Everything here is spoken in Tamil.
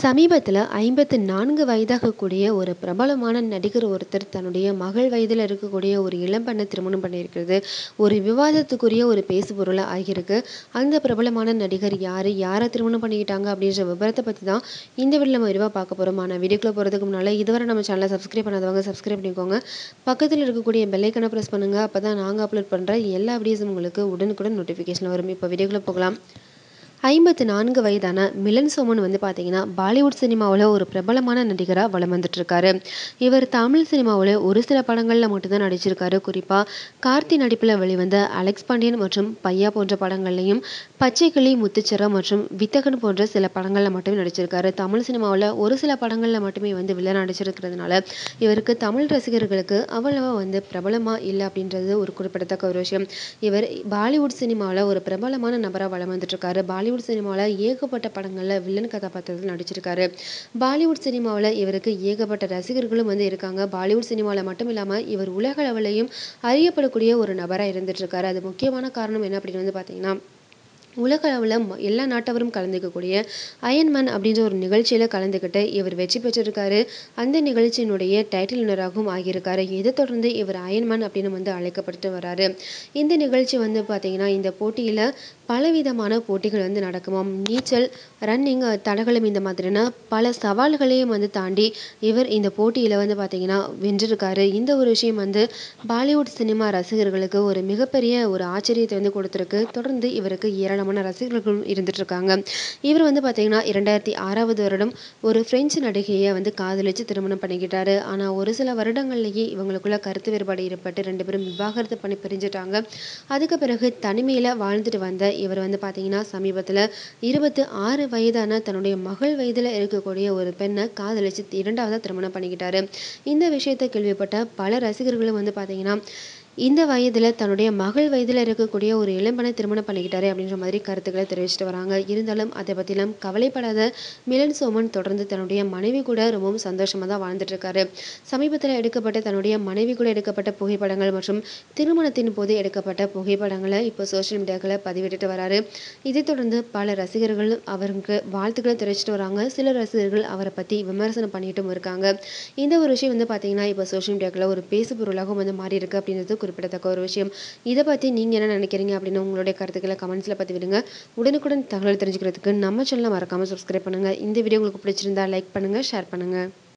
சமீபத்தில 54 வயதாகக்கூடிய ஒரு பிரபலமான நடிகர் ஒருத்தர் தன்னுடைய மகள் வயதில இருக்கக்கூடிய ஒரு இளம் பெண்ண திருமணம் பண்ணியிருக்கிறது, ஒரு விவாதத்துக்குரிய ஒரு பேசுபொருளா ஆகியிருக்கு. அந்த பிரபலமான நடிகர் யாரு? யார திருமணம் பண்ணிக்கிட்டாங்க? அப்படின்ற விபரத்த பத்தி தான் இந்த வீடியோல நம்ம விரிவா பார்க்க போறோம். ஆனா வீடியோக்குள்ள போறதுக்கு முன்னால இதுவரை நம்ம சேனல சப்ஸ்கிரைப் பண்ணாதவங்க சப்ஸ்கிரைப் பண்ணிக்கோங்க. பக்கத்துல இருக்கக்கூடிய பெல் ஐகான பிரஸ் பண்ணுங்க. அப்பதான் நாங்க அப்லோட் பண்ற எல்லா வீடியோஸும் உங்களுக்கு உடனுக்குடன் நோட்டிஃபிகேஷன் வரும். இப்ப வீடியோக்குள்ள போகலாம். 54 வயதான மிலன் சோமன் வந்து பார்த்தீங்கன்னா, பாலிவுட் சினிமாவுல ஒரு பிரபலமான நடிகரா வலம் வந்துட்டுருக்காரு. இவர் தமிழ் சினிமாவுல ஒரு சில படங்கள்ல மட்டும் தான் நடிச்சிருக்காரு. குறிப்பா கார்த்தி நடிப்புல வெளிவந்த அலெக்ஸ் பாண்டியன் மற்றும் பையா போன்ற படங்கள்லயும், பச்சைக்கிளி, முத்துச்சரம் மற்றும் வித்தகன் போன்ற சில படங்கள்ல மட்டுமே நடிச்சிருக்காரு. தமிழ் சினிமாவுல ஒரு சில படங்கள்ல மட்டுமே வந்து வில்லனா நடிச்சிருக்கிறதுனால, இவருக்கு தமிழ் ரசிகர்களுக்கு அவ்வளவா வந்து பிரபலமா இல்ல அப்படின்றது ஒரு குறிப்பிடத்தக்க ஒரு விஷயம். இவர் பாலிவுட் சினிமாவுல ஒரு பிரபலமான நபரா வலம் வந்துட்டுருக்காரு. பாலிவுட் சினிமாவுல ஏகப்பட்ட படங்கள்ல வில்லன் கதாபாத்திரத்துல நடிச்சிருக்காரு. பாலிவுட் சினிமாவுல இவருக்கு ஏகப்பட்ட ரசிகர்களும் வந்து இருக்காங்க. பாலிவுட் சினிமால மட்டும் இல்லாம இவர் உலக அளவிலயும் அறியப்படக்கூடிய ஒரு நபரா இருந்துட்டுருக்காரு. அது முக்கியமான காரணம் என்ன அப்படின்னு வந்து பார்த்தீங்கன்னா, உலக அளவுல எல்லா நாட்டவரும் கலந்துக்கக்கூடிய அயர்ன் மேன் அப்படின்ற ஒரு நிகழ்ச்சியில கலந்துக்கிட்டு இவர் வெற்றி பெற்றிருக்காரு. அந்த நிகழ்ச்சியினுடைய டைட்டில் வின்னராகவும் ஆகியிருக்காரு. இதைத் தொடர்ந்து இவர் அயர்ன் மேன் அப்படின்னு வந்து அழைக்கப்பட்டு வராரு. இந்த நிகழ்ச்சி வந்து பார்த்தீங்கன்னா, இந்த போட்டியில பலவிதமான போட்டிகள் வந்து நடக்குமாம். நீச்சல், ரன்னிங், தடகளம் இந்த மாதிரியான பல சவால்களையும் வந்து தாண்டி இவர் இந்த போட்டியில வந்து பார்த்தீங்கன்னா வென்றிருக்காரு. இந்த ஒரு விஷயம் வந்து பாலிவுட் சினிமா ரசிகர்களுக்கு ஒரு மிகப்பெரிய ஒரு ஆச்சரியத்த வந்து கொடுத்திருக்கு. தொடர்ந்து இவருக்கு ஏராளமான ரசிகர்களும் இருந்துட்டுருக்காங்க. இவர் வந்து பார்த்தீங்கன்னா, 2006வது வருடம் ஒரு பிரெஞ்சு நடிகைய வந்து காதலிச்சு திருமணம் பண்ணிக்கிட்டாரு. ஆனா ஒரு சில வருடங்கள்லயே இவங்களுக்குள்ள கருத்து வேறுபாடு ஏற்பட்டு 2 பேரும் விவாகரத்து பண்ணி பிரிஞ்சுட்டாங்க. அதுக்கு பிறகு தனிமையில வாழ்ந்துட்டு வந்த இவர் வந்து பார்த்தீங்கன்னா, சமீபத்தில 26 வயதான தன்னுடைய மகள் வயதில இருக்கக்கூடிய ஒரு பெண்ண காதலிச்சு 2வதா திருமணம் பண்ணிக்கிட்டாரு. இந்த விஷயத்த கேள்விப்பட்ட பல ரசிகர்களும் வந்து பார்த்தீங்கன்னா, இந்த வயதில தன்னுடைய மகள் வயதில இருக்கக்கூடிய ஒரு இளம் பெண்ண திருமணம் பண்ணிக்கிட்டாரே அப்படின்ற மாதிரி கருத்துக்கள தெரிவிச்சுட்டு வராங்க. இருந்தாலும் அத பத்திலாம் கவலைப்படாத மிலன் சோமன் தொடர்ந்து தன்னுடைய மனைவி கூட ரொம்பவும் சந்தோஷமா தான் வாழ்ந்துட்டுருக்காரு. சமீபத்தில எடுக்கப்பட்ட தன்னுடைய மனைவி கூட எடுக்கப்பட்ட புகைப்படங்கள் மற்றும் திருமணத்தின் போது எடுக்கப்பட்ட புகைப்படங்கள இப்போ சோஷியல் மீடியாக்கள்ல பதிவிட்டுட்டு வராரு. இதைத் தொடர்ந்து பல ரசிகர்கள் அவருக்கு வாழ்த்துக்கள தெரிவிச்சுட்டு வராங்க. சில ரசிகர்கள் அவர பத்தி விமர்சனம் பண்ணிட்டும் இருக்காங்க. இந்த ஒரு விஷயம் வந்து பார்த்தீங்கன்னா, இப்போ சோஷியல் மீடியாக்கள்ல ஒரு பேசுபொருளாகவும் வந்து மாறியிருக்கு அப்படின்றது குறிப்பிடத்தக்க ஒரு விஷயம். இத பத்தி நீங்க என்ன நினைக்கிறீங்க அப்படின்னு உங்களுடைய கருத்துக்கள கமெண்ட்ஸ்ல பதிவிடுங்க. உடனுக்குடன் தகவல் தெரிஞ்சுக்கிறதுக்கு நம்ம சேனல மறக்காம சப்ஸ்கிரைப் பண்ணுங்க. இந்த வீடியோ உங்களுக்கு பிடிச்சிருந்தா லைக் பண்ணுங்க, ஷேர் பண்ணுங்க.